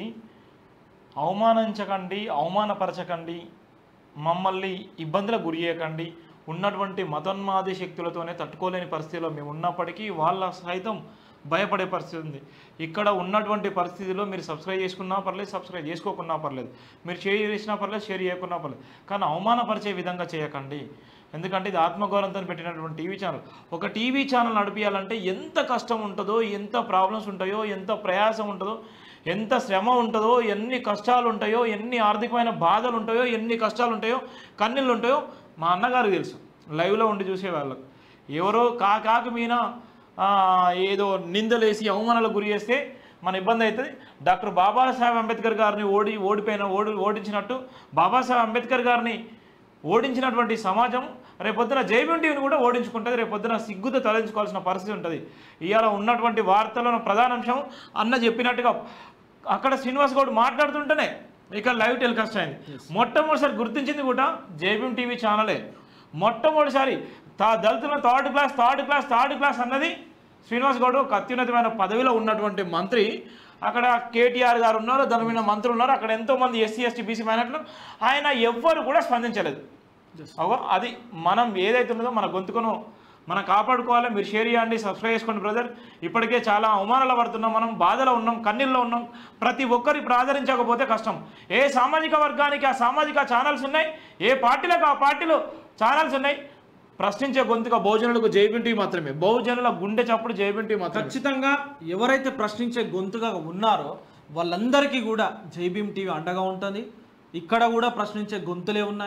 అవమానించకండి అవమానపరచకండి మమ్మల్ని ఇబ్బందులకు గురి చేయకండి ఉన్నటువంటి మతోన్మాది శక్తులతోనే తట్టుకోలేని పరిస్థితిలో మేము ఉన్నప్పటికీ వాళ్ళ సైతం భయపడే పరిస్థితి ఉంది ఇక్కడ ఉన్నటువంటి పరిస్థితిలో మీరు సబ్స్క్రైబ్ చేసుకున్నా పర్లేదు సబ్స్క్రైబ్ చేసుకోకున్నా పర్లేదు మీరు షేర్ చేసినా పర్లేదు షేర్ చేయకున్నా పర్లేదు కానీ అవమానపరిచే విధంగా చేయకండి ఎందుకంటే ఇది ఆత్మగౌరవంతో పెట్టినటువంటి టీవీ ఛానల్ ఒక టీవీ ఛానల్ నడిపించాలంటే ఎంత కష్టం ఉంటుందో ఎంత ప్రాబ్లమ్స్ ఉంటాయో ఎంత ప్రయాసం ఉంటుందో ఎంత శ్రమ ఉంటుందో ఎన్ని కష్టాలు ఉంటాయో ఎన్ని ఆర్థికమైన బాధలు ఉంటాయో ఎన్ని కష్టాలు ఉంటాయో కన్నీళ్ళు ఉంటాయో మా అన్నగారు తెలుసు లైవ్లో ఉండి చూసే వాళ్ళకు ఎవరో కాకాకి మీన ఆ, ఏదో నిందలేసి అవమానాలకు గురి చేస్తే మన ఇబ్బంది అవుతుంది డాక్టర్ బాబాసాహెబ్ అంబేద్కర్ గారిని ఓడి ఓడిపోయిన ఓడి ఓడించినట్టు బాబాసాహెబ్ అంబేద్కర్ గారిని ఓడించినటువంటి సమాజం రేపొద్దున జైబీం టీవీని కూడా ఓడించుకుంటుంది రేపొద్దున సిగ్గుతో తలెంచుకోవాల్సిన పరిస్థితి ఉంటుంది ఇవాళ ఉన్నటువంటి వార్తలను ప్రధాన అంశం అన్న చెప్పినట్టుగా అక్కడ శ్రీనివాస్ గౌడ్ మాట్లాడుతుంటేనే ఇక లైవ్ టెలికాస్ట్ అయింది మొట్టమొదటిసారి గుర్తించింది కూడా జైబీం టీవీ ఛానలే మొట్టమొదటిసారి తా దళితుల third class third class third class అన్నది శ్రీనివాస్ గౌడ్ ఒక అత్యున్నతమైన పదవిలో ఉన్నటువంటి మంత్రి అక్కడ కేటీఆర్ గారు ఉన్నారు దాని మీద మంత్రులు ఉన్నారు అక్కడ ఎంతో మంది ఎస్సీ ఎస్టీ బీసీ మైనార్టీలు ఆయన ఎవ్వరు కూడా స్పందించలేదు అగో అది మనం ఏదైతే ఉన్నదో మన గొంతుకును మనం కాపాడుకోవాలి మీరు షేర్ చేయండి సబ్స్క్రైబ్ చేసుకోండి బ్రదర్ ఇప్పటికే చాలా అవమానాలు పడుతున్నాం మనం బాధలో ఉన్నాం కన్నీళ్ళలో ఉన్నాం ప్రతి ఒక్కరు ఇప్పుడు ఆదరించకపోతే కష్టం ఏ సామాజిక వర్గానికి ఆ సామాజిక ఛానల్స్ ఉన్నాయి ఏ పార్టీలకు ఆ పార్టీలో ఛానల్స్ ఉన్నాయి ప్రశ్నించే గొంతుగా బహుజనులకు జైబింటి మాత్రమే బహుజనుల గుండె చప్పుడు జైబింటి మాత్రమే ఖచ్చితంగా ఎవరైతే ప్రశ్నించే గొంతుగా ఉన్నారో వాళ్ళందరికీ కూడా జైభీమ్ టీవీ అండగా ఉంటుంది ఇక్కడ కూడా ప్రశ్నించే గొంతులే ఉన్నాయి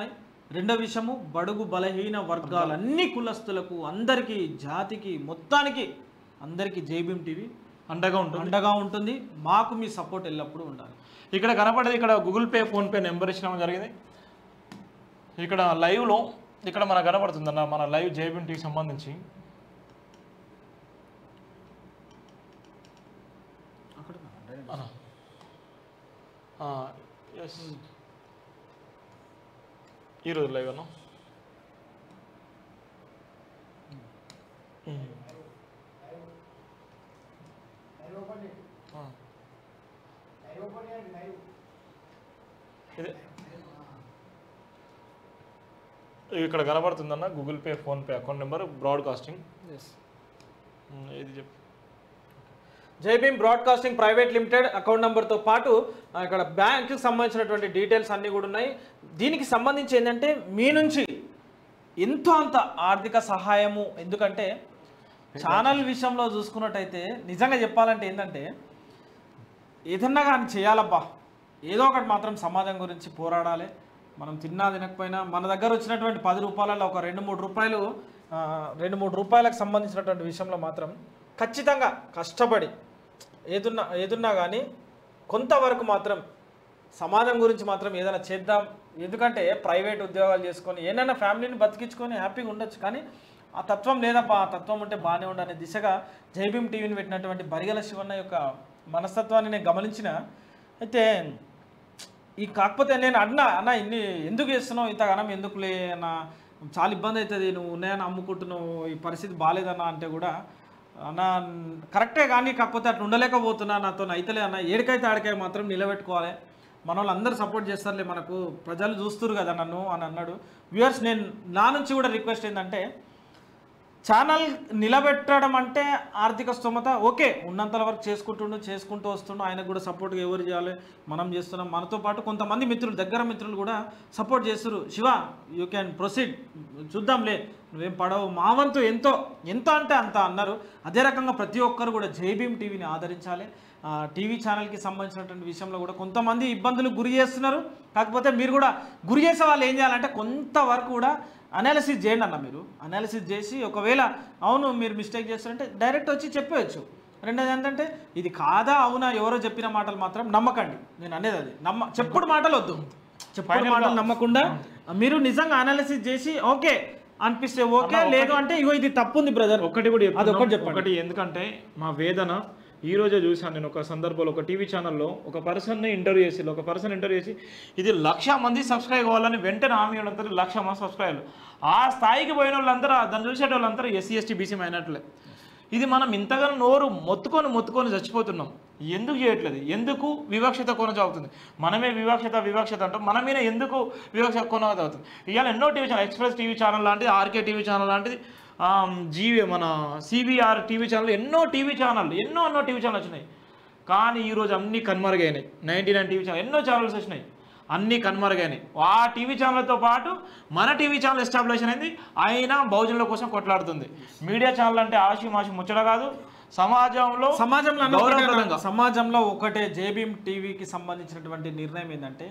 రెండో విషయము బడుగు బలహీన వర్గాలు అన్ని కులస్తులకు అందరికీ జాతికి మొత్తానికి అందరికీ జైబీం టీవీ అండగా ఉంటుంది అండగా ఉంటుంది మాకు మీ సపోర్ట్ ఎల్లప్పుడూ ఉండాలి ఇక్కడ కనపడేది ఇక్కడ గూగుల్ పే ఫోన్పే నెంబర్ ఇచ్చడం జరిగింది ఇక్కడ లైవ్లో ఇక్కడ మనకు కనపడుతుంది అన్న మన లైవ్ జేబీఎం టీకి సంబంధించి అన్న. ఆ, yes. ఈరోజు లైవ్ అన్న ఉమ్. ఆ. ఇదే ఇక్కడ కనబడుతుందన్న Google Pay PhonePe account number broadcasting ఇది చెప్పు Jai Bhim broadcasting private limited account నెంబర్తో పాటు ఆ, ఇక్కడ బ్యాంక్కి సంబంధించినటువంటి డీటెయిల్స్ అన్నీ కూడా ఉన్నాయి దీనికి సంబంధించి ఏంటంటే మీ నుంచి ఎంతో అంత ఆర్థిక సహాయము ఎందుకంటే ఛానల్ విషయంలో చూసుకున్నట్టయితే నిజంగా చెప్పాలంటే ఏంటంటే ఏదన్నా కానీ చేయాలబ్బా ఏదో ఒకటి మాత్రం సమాజం గురించి పోరాడాలి మనం తిన్నా తినకపోయినా మన దగ్గర వచ్చినటువంటి పది రూపాయలలో ఒక రెండు మూడు రూపాయలు ఆ, రెండు మూడు రూపాయలకు సంబంధించినటువంటి విషయంలో మాత్రం ఖచ్చితంగా కష్టపడి ఏదున్నా ఏదున్నా కానీ కొంతవరకు మాత్రం సమాజం గురించి మాత్రం ఏదైనా చేద్దాం ఎందుకంటే ప్రైవేట్ ఉద్యోగాలు చేసుకొని ఏదైనా ఫ్యామిలీని బతికించుకొని హ్యాపీగా ఉండొచ్చు కానీ ఆ తత్వం లేదబ్బా ఆ తత్వం ఉంటే బాగానే ఉండనే దిశగా జైభీం టీవీని పెట్టినటువంటి బరిగల శివన్న యొక్క మనస్తత్వాన్ని నేను గమనించిన అయితే ఈ కాకపోతే నేను అన్నా అన్న ఇన్ని ఎందుకు చేస్తున్నావు ఇంతగానం ఎందుకులే అన్న చాలా ఇబ్బంది అవుతుంది నువ్వు ఉన్నాయని అమ్ముకుంటున్నావు ఈ పరిస్థితి బాగాలేదన్న అంటే కూడా అన్న కరెక్టే కానీ కాకపోతే అట్లా ఉండలేకపోతున్నా నాతో అయితలే అన్న ఏడికైతే ఆడికాయ మాత్రం నిలబెట్టుకోవాలి మన వాళ్ళు అందరూ సపోర్ట్ చేస్తారులే మనకు ప్రజలు చూస్తురు కదా నన్ను అని అన్నాడు వ్యూవర్స్ నేను నా నుంచి కూడా రిక్వెస్ట్ ఏంటంటే ఛానల్ నిలబెట్టడం అంటే ఆర్థిక స్తోమత ఓకే ఉన్నంతల వరకు చేసుకుంటుండు చేసుకుంటూ వస్తుండు ఆయనకు కూడా సపోర్ట్గా ఎవరు చేయాలి మనం చేస్తున్నాం మనతో పాటు కొంతమంది మిత్రులు దగ్గర మిత్రులు కూడా సపోర్ట్ చేస్తారు శివ యూ క్యాన్ ప్రొసీడ్ చూద్దాంలే నువ్వేం పడవు మా వంతు ఎంతో ఎంత అంటే అంత అన్నారు అదే రకంగా ప్రతి ఒక్కరు కూడా జైభీం టీవీని ఆదరించాలి ఆ, టీవీ ఛానల్కి సంబంధించినటువంటి విషయంలో కూడా కొంతమంది ఇబ్బందులు గురి చేస్తున్నారు కాకపోతే మీరు కూడా గురి చేసే వాళ్ళు ఏం చేయాలంటే కొంతవరకు కూడా అనాలిసిస్ చేయండి అన్న మీరు అనాలిసిస్ చేసి ఒకవేళ అవును మీరు మిస్టేక్ చేస్తారంటే డైరెక్ట్ వచ్చి చెప్పేయచ్చు రెండోది ఏంటంటే ఇది కాదా అవునా ఎవరో చెప్పిన మాటలు మాత్రం నమ్మకండి నేను అనేది అది నమ్మ చెప్పుడు మాటలు వద్దు చెప్పుడు మాటలు నమ్మకుండా మీరు నిజంగా అనాలిసిస్ చేసి ఓకే అనిపిస్తే ఓకే లేదు అంటే ఇగో ఇది తప్పు ఉంది బ్రదర్ ఒకటి కూడా అది ఒకటి చెప్తున్నాం. చెప్పండి ఒకటి ఎందుకంటే మా వేదన ఈ రోజే చూశాను నేను ఒక సందర్భంలో ఒక టీవీ ఛానల్లో ఒక పర్సన్ని ఇంటర్వ్యూ చేసి ఒక పర్సన్ ఇంటర్వ్యూ చేసి ఇది లక్ష మంది సబ్స్క్రైబ్ కావాలని వెంటనే హామీ వాళ్ళందరూ లక్ష మంది సబ్స్క్రైబ్ ఆ స్థాయికి పోయిన వాళ్ళందరూ దాన్ని చూసేట వాళ్ళందరూ ఎస్సీ ఎస్టీ బీసీ మైనట్లే ఇది మనం ఇంతగా నోరు మొత్తుకొని మొత్తుకొని చచ్చిపోతున్నాం ఎందుకు చేయట్లేదు ఎందుకు వివక్షత కొనసాగుతుంది మనమే వివక్షత వివక్షత అంటాం మన మీద ఎందుకు వివక్షత కొనసాగుతుంది ఇవాళ ఎన్నో TV channel express TV channel లాంటిది ఆర్కే టీవీ ఛానల్ లాంటిది జీవీ మన సిబిఆర్ టీవీ ఛానల్ ఎన్నో టీవీ ఛానల్ ఎన్నో ఎన్నో టీవీ ఛానల్ వచ్చినాయి కానీ ఈరోజు అన్ని కనుమరుగైనాయి నైంటీ నైన్ టీవీ ఛానల్ ఎన్నో ఛానల్స్ వచ్చినాయి అన్నీ కనుమరుగైనాయి ఆ టీవీ ఛానల్తో పాటు మన టీవీ ఛానల్ ఎస్టాబ్లిష్ అయింది అయినా బహుజనుల కోసం కొట్లాడుతుంది మీడియా ఛానల్ అంటే ఆశి మాషి ముచ్చట కాదు సమాజంలో సమాజంలో అన్న ఒకటే గౌరవప్రదంగా అన్న, సమాజంలో ఒకటే జేబీఎం టీవీకి సంబంధించినటువంటి నిర్ణయం ఏంటంటే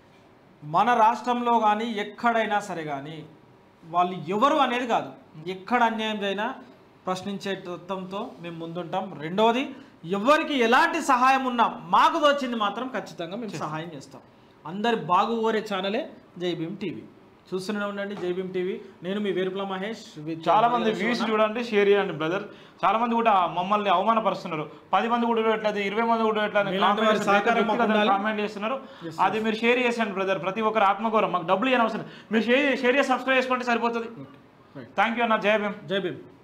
మన రాష్ట్రంలో కానీ ఎక్కడైనా సరే కానీ వాళ్ళు ఎవరు అనేది కాదు ఎక్కడ అన్యాయం అయినా ప్రశ్నించే తత్వంతో మేము ముందుంటాం రెండవది ఎవరికి ఎలాంటి సహాయం ఉన్నా మాకు వచ్చింది మాత్రం ఖచ్చితంగా మేము సహాయం చేస్తాం అందరి బాగు కోరే ఛానలే జై భీమ్ టీవీ చూస్తూనే ఉండండి జై భీమ్ టీవీ నేను మీ వేరుపుల మహేష్ with చాలా మంది వ్యూస్ చూడండి షేర్ చేయండి బ్రదర్ చాలా మంది కూడా మమ్మల్ని అవమానపరుస్తున్నారు పది మంది కూడా ఎట్లేదు ఇరవై మంది కూడా ఎట్లా మీలాంటి వారి సహకారం మాకు ఉండాలి. కామెంట్ చేస్తున్నారు అది మీరు షేర్ చేసండి బ్రదర్ ప్రతి ఒక్కరు ఆత్మగౌరవం మాకు డబ్బులు ఇవ్వని అవసరం మీరు షేర్ షేర్ చేసి సబ్స్క్రైబ్ చేసుకుంటే సరిపోతుంది థ్యాంక్ యూ అన్న జయ భీమ్ జై భీమ్